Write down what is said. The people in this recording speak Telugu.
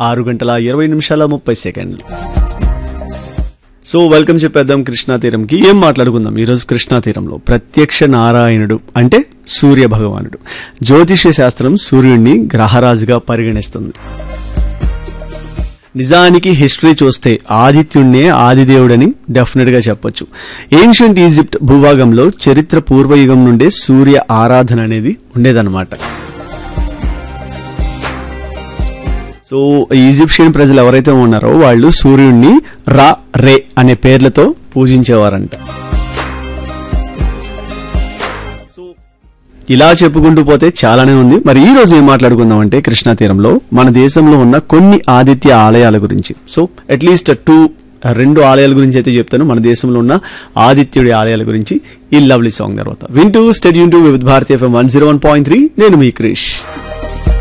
ఆరు గంటల ఇరవై నిమిషాల ముప్పై సెకండ్లు సో వెల్కమ్ చెప్పేద్దాం కృష్ణా తీరంకి ఏం మాట్లాడుకుందాం ఈరోజు కృష్ణా తీరంలో ప్రత్యక్ష నారాయణుడు అంటే సూర్య భగవానుడు జ్యోతిష్య శాస్త్రం సూర్యుడిని గ్రహరాజుగా పరిగణిస్తుంది నిజానికి హిస్టరీ చూస్తే ఆదిత్యుణ్ణే ఆదిదేవుడని డెఫినెట్ గా చెప్పొచ్చు ఏన్షియంట్ ఈజిప్ట్ భూభాగంలో చరిత్ర పూర్వయుగం నుండే సూర్య ఆరాధన అనేది ఉండేదన్నమాట సో ఈజిప్షియన్ ప్రజలు ఎవరైతే ఉన్నారో వాళ్ళు సూర్యుడిని రా రే అనే పేర్లతో పూజించేవారంట సో ఇలా చెప్పుకుంటూ పోతే చాలానే ఉంది మరి ఈ రోజు ఏం మాట్లాడుకుందాం అంటే కృష్ణా తీరంలో మన దేశంలో ఉన్న కొన్ని ఆదిత్య ఆలయాల గురించి సో అట్లీస్ట్ టూ రెండు ఆలయాల గురించి అయితే చెప్తాను మన దేశంలో ఉన్న ఆదిత్యుడి ఆలయాల గురించి ఈ లవ్లీ సాంగ్ తర్వాత వింటూ స్టెడ్యూన్ టు విత్ భారతీయ FM one zero one point three నేను మీ క్రిష్